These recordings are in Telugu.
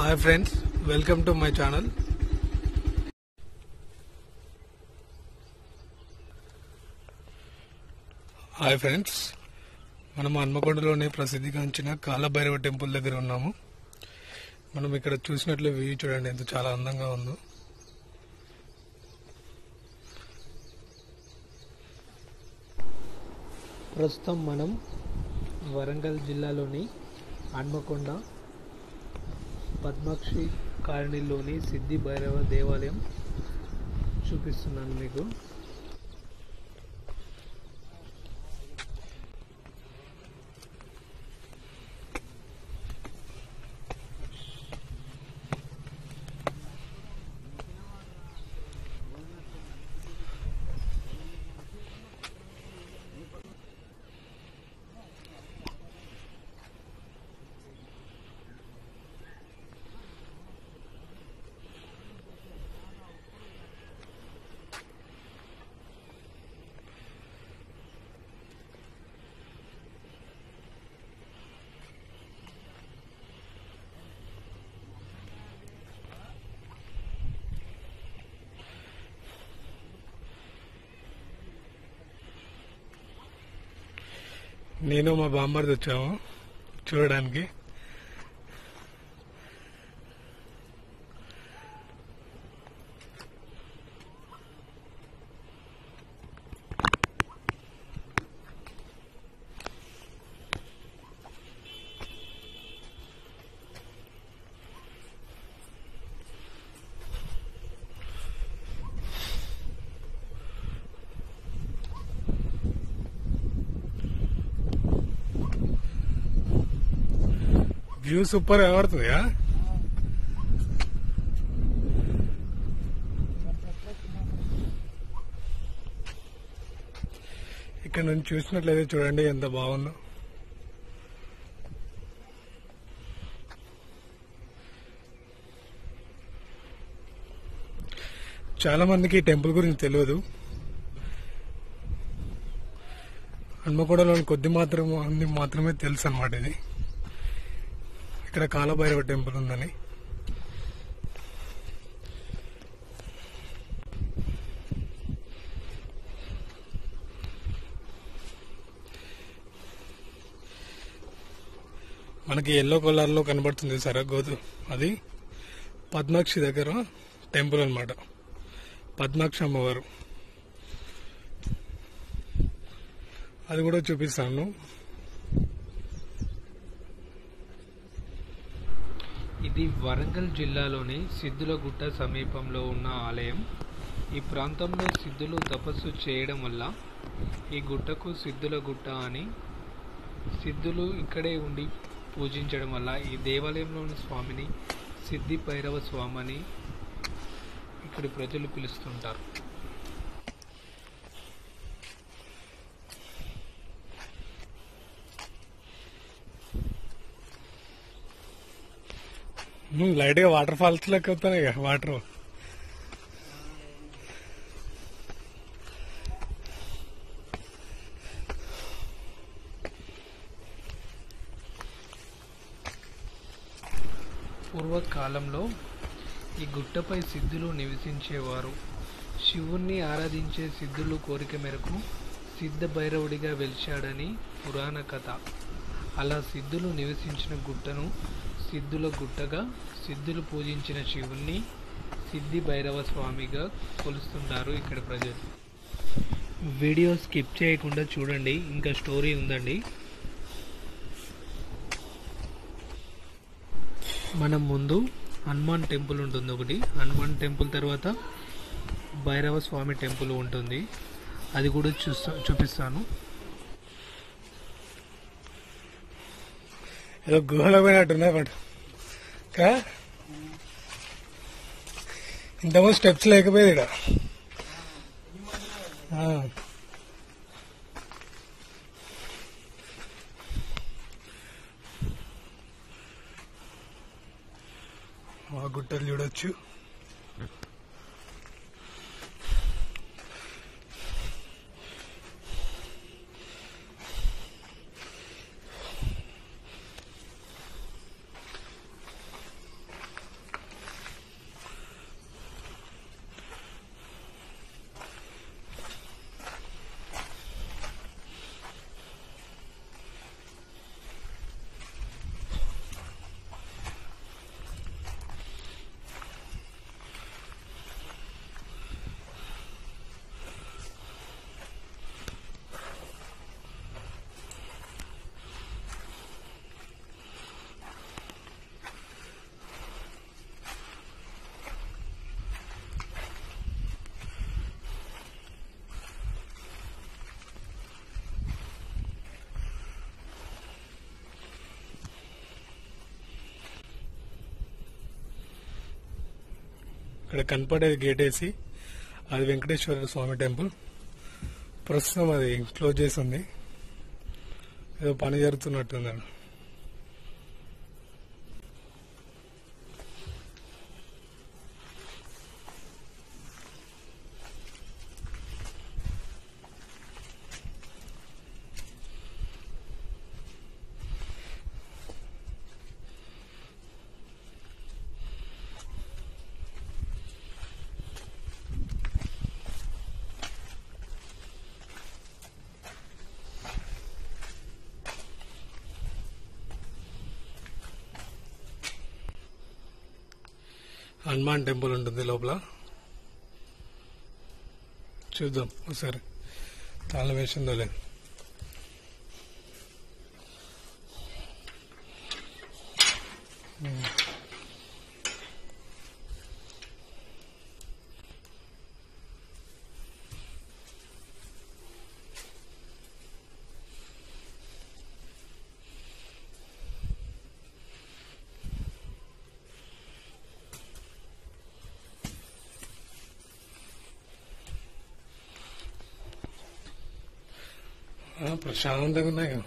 Hi friends welcome to my channel hi friends మనం హన్మకొండలోని ప్రసిద్ధిగాంచిన కాలభైరవ టెంపుల్ దగ్గర ఉన్నాము మనం ఇక్కడ చూసినట్లు వ్యూ చూడండి ఎంత చాలా అందంగా ఉందో ప్రస్తుతం మనం వరంగల్ జిల్లాలోని హన్మకొండ పద్మాక్షి కాలనీలోని సిద్ధి భైరవ దేవాలయం చూపిస్తున్నాను మీకు నేను మా బామ్మర్ది వచ్చాము చూడడానికి వ్యూ సూపర్ కనబడుతుందా ఇక్కడ నుంచి చూసినట్లయితే చూడండి ఎంత బాగుందో చాలా మందికి ఈ టెంపుల్ గురించి తెలియదు హన్మకొండలోని కొద్ది మాత్రం మంది మాత్రమే తెలుసు అనమాట ఇది ఇక్కడ కాలభైరవ టెంపుల్ ఉందని మనకి ఎల్లో కలర్ లో కనబడుతుంది సరే గోధు అది పద్మాక్షి దగ్గర టెంపుల్ అన్నమాట పద్మాక్షి అమ్మవారు అది కూడా చూపిస్తాను ఇది వరంగల్ జిల్లాలోని సిద్ధులగుట్ట సమీపంలో ఉన్న ఆలయం ఈ ప్రాంతంలో సిద్ధులు తపస్సు చేయడం వల్ల ఈ గుట్టకు సిద్ధుల గుట్ట అని సిద్ధులు ఇక్కడే ఉండి పూజించడం వల్ల ఈ దేవాలయంలోని స్వామిని సిద్ధి భైరవ స్వామి అని ఇక్కడి ప్రజలు పిలుస్తుంటారు లైట్ గా వాటర్ ఫాల్స్ లెక్క వస్తున్నాయి కదా వాటర్ పూర్వకాలంలో ఈ గుట్టపై సిద్ధులు నివసించేవారు శివుణ్ణి ఆరాధించే సిద్ధులు కోరిక మేరకు సిద్ధ భైరవుడిగా వెలిచాడని పురాణ కథ అలా సిద్ధులు నివసించిన గుట్టను సిద్ధుల గుట్టగా సిద్ధులు పూజించిన శివుణ్ణి సిద్ధి భైరవ స్వామిగా కొలుస్తుంటారు ఇక్కడ ప్రజలు వీడియో స్కిప్ చేయకుండా చూడండి ఇంకా స్టోరీ ఉందండి మనం ముందు హనుమాన్ టెంపుల్ ఉంటుంది ఒకటి హనుమాన్ టెంపుల్ తర్వాత భైరవ స్వామి టెంపుల్ ఉంటుంది అది కూడా చూస్తా చూపిస్తాను ఏదో గుహలో పోయినట్టున్నాయి బట్ కా ఇంతకుముందు స్టెప్స్ లేకపోయేది ఇక్కడ ఆ. ఆ గుట్టలు చూడొచ్చు ఇక్కడ కనపడేది గేట్ వేసి అది వెంకటేశ్వర స్వామి టెంపుల్ ప్రస్తుతం అది క్లోజ్ చేసి ఉంది ఏదో పని జరుగుతున్నట్టుందండి హనుమాన్ టెంపుల్ ఉంటుంది లోపల చూద్దాం ఒకసారి తాళం వేసిందో లేదు ఆ, ప్రశాంతంగా ఉన్నాయి కదా.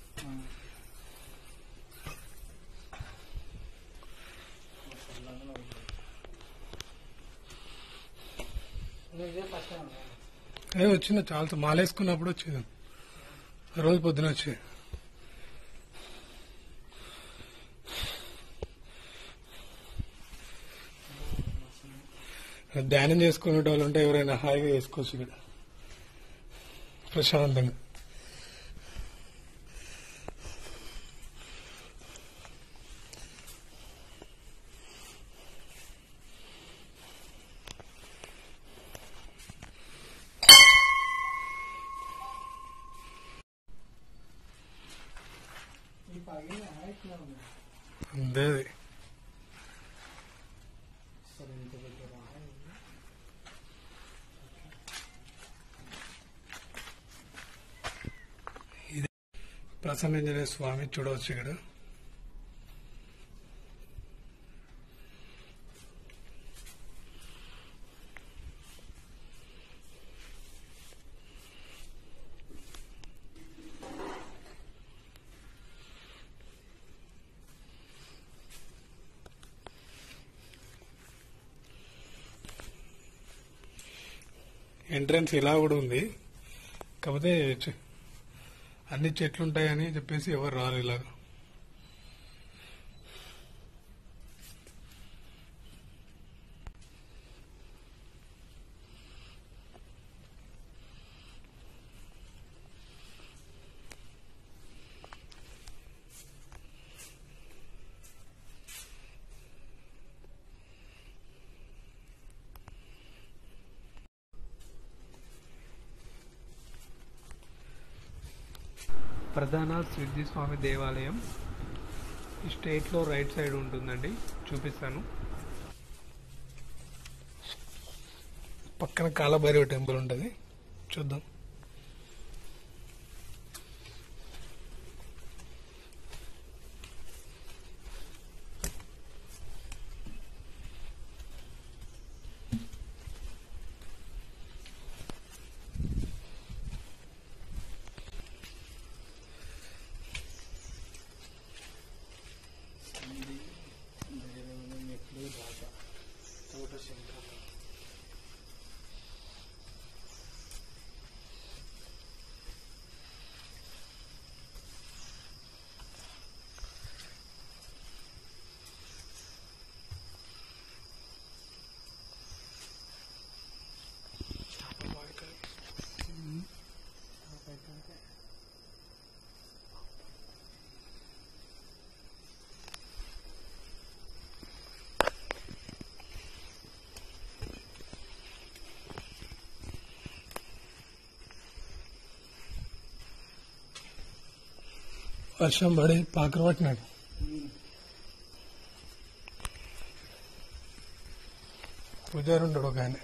ఏ వచ్చిన చాలా మాలేసుకున్నప్పుడు వచ్చేది ఆ రోజు పొద్దున వచ్చేది ధ్యానం చేసుకునే వాళ్ళు ఉంటే ఎవరైనా హాయిగా చేసుకోవచ్చు ఇక్కడ ప్రశాంతంగా అంతే అది ఇది ప్రసన్నంజనే స్వామి చూడవచ్చు ఇక్కడ ఎంట్రన్స్ ఇలా కూడా ఉంది కాకపోతే చె- అన్ని చెట్లు ఉంటాయని చెప్పేసి ఎవరు రారు ఇలాగ ప్రధాన సిద్ధి స్వామి దేవాలయం ఈ స్టేట్లో రైట్ సైడ్ ఉంటుందండి చూపిస్తాను పక్కన కాలభైరవ టెంపుల్ ఉంటుంది చూద్దాం వర్షం పడి పాకరు పట్టినాడు పూజారి ఉంటాడు ఒక ఆయన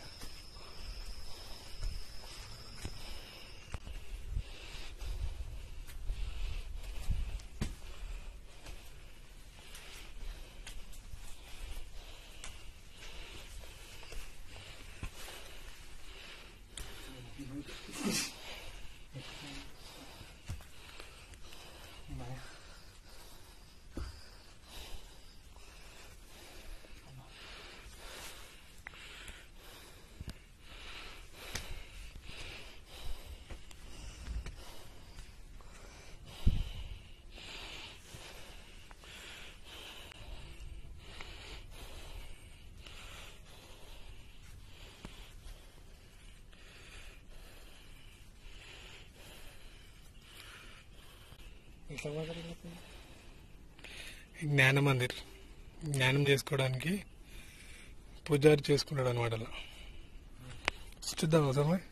జ్ఞాన మందిర్ జ్ఞానం చేసుకోవడానికి పూజారి చేసుకుంటాడు అనమాట అలా చూద్దాం ఒకసారి మరి.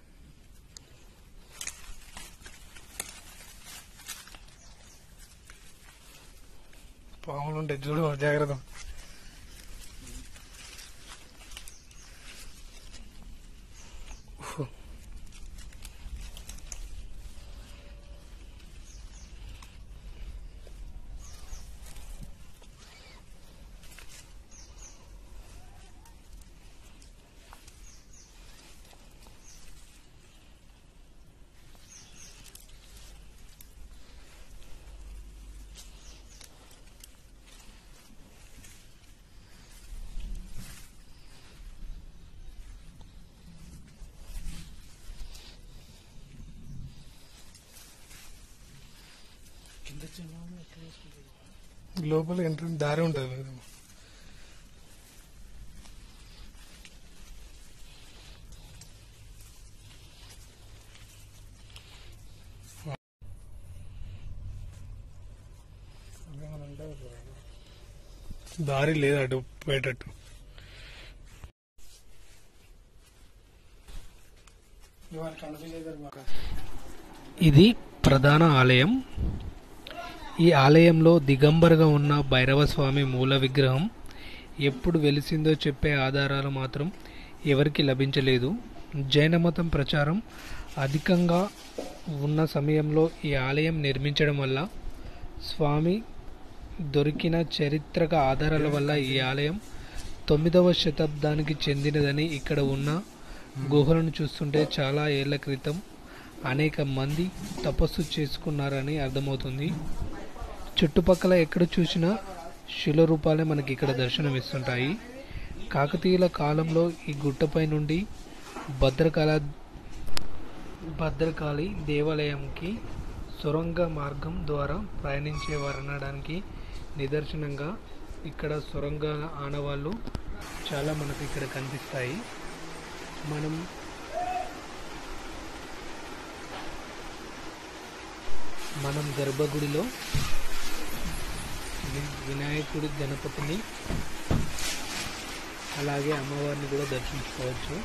పాములు ఉంటాయి చూడు జాగ్రత్త ఉఫ్. లోపల ఎంట్రీ దారి ఉంటుంది కదా. దారి లేదు అటు పోయేటట్టు ఇది ప్రధాన ఆలయం ఈ ఆలయంలో దిగంబరగా ఉన్న భైరవ స్వామి మూల విగ్రహం ఎప్పుడు వెలిసిందో చెప్పే ఆధారాలు మాత్రం ఎవరికి లభించలేదు జైన మతం ప్రచారం అధికంగా ఉన్న సమయంలో ఈ ఆలయం నిర్మించడం వల్ల స్వామి దొరికిన చారిత్రక ఆధారాల వల్ల ఈ ఆలయం తొమ్మిదవ శతాబ్దానికి చెందినదని ఇక్కడ ఉన్న గుహలను చూస్తుంటే చాలా ఏళ్ల క్రితం అనేక మంది తపస్సు చేసుకున్నారని అర్థమవుతుంది చుట్టుపక్కల ఎక్కడ చూసినా శిల రూపాలే మనకి ఇక్కడ దర్శనమిస్తుంటాయి కాకతీయుల కాలంలో ఈ గుట్టపై నుండి భద్రకాళ భద్రకాళి దేవాలయంకి సొరంగ మార్గం ద్వారా ప్రయాణించేవారనడానికి నిదర్శనంగా ఇక్కడ సొరంగ ఆనవాళ్ళు చాలా మనకు ఇక్కడ కనిపిస్తాయి మనం మనం గర్భగుడిలో వి- వినాయకుడి గణపతిని అలాగే అమ్మవారిని కూడా దర్శించుకోవచ్చు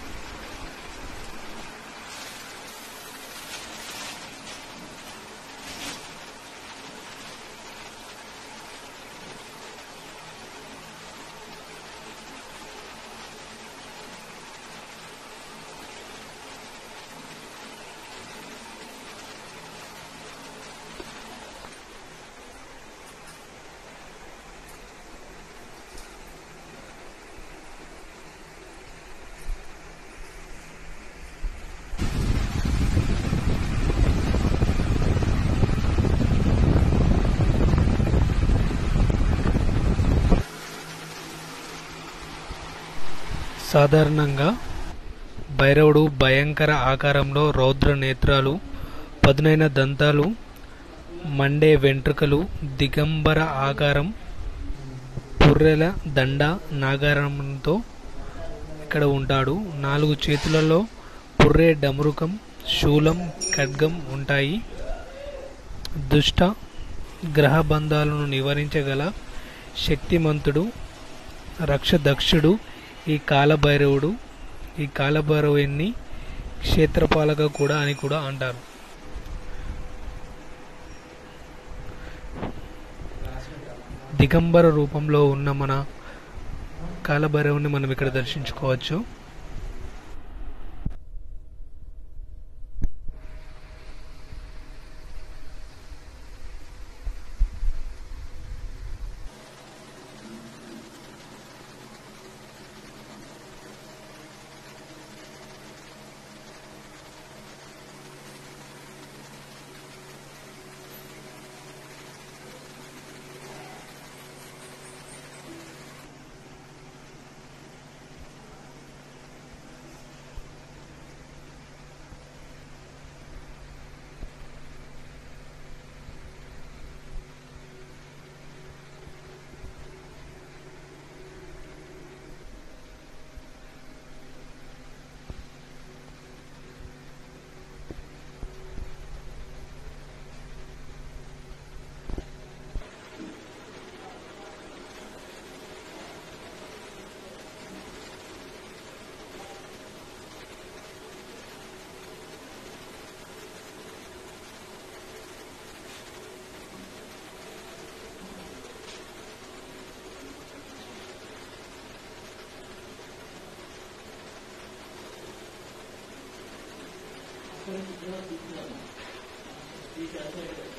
సాధారణంగా భైరవుడు భయంకర ఆకారంలో రౌద్ర నేత్రాలు పదునైన దంతాలు మండే వెంట్రుకలు దిగంబర ఆకారం పుర్రెల దండ నాగారంతో ఇక్కడ ఉంటాడు నాలుగు చేతులలో పుర్రె డమరుకం శూలం ఖడ్గం ఉంటాయి దుష్ట గ్రహ బంధాలను నివారించగల శక్తిమంతుడు రక్షదక్షుడు ఈ కాలభైరవుడు ఈ కాలభైరవుని క్షేత్రపాలక కూడా అని కూడా అంటారు దిగంబర రూపంలో ఉన్న మన కాలభైరవుని మనం ఇక్కడ దర్శించుకోవచ్చు ఈ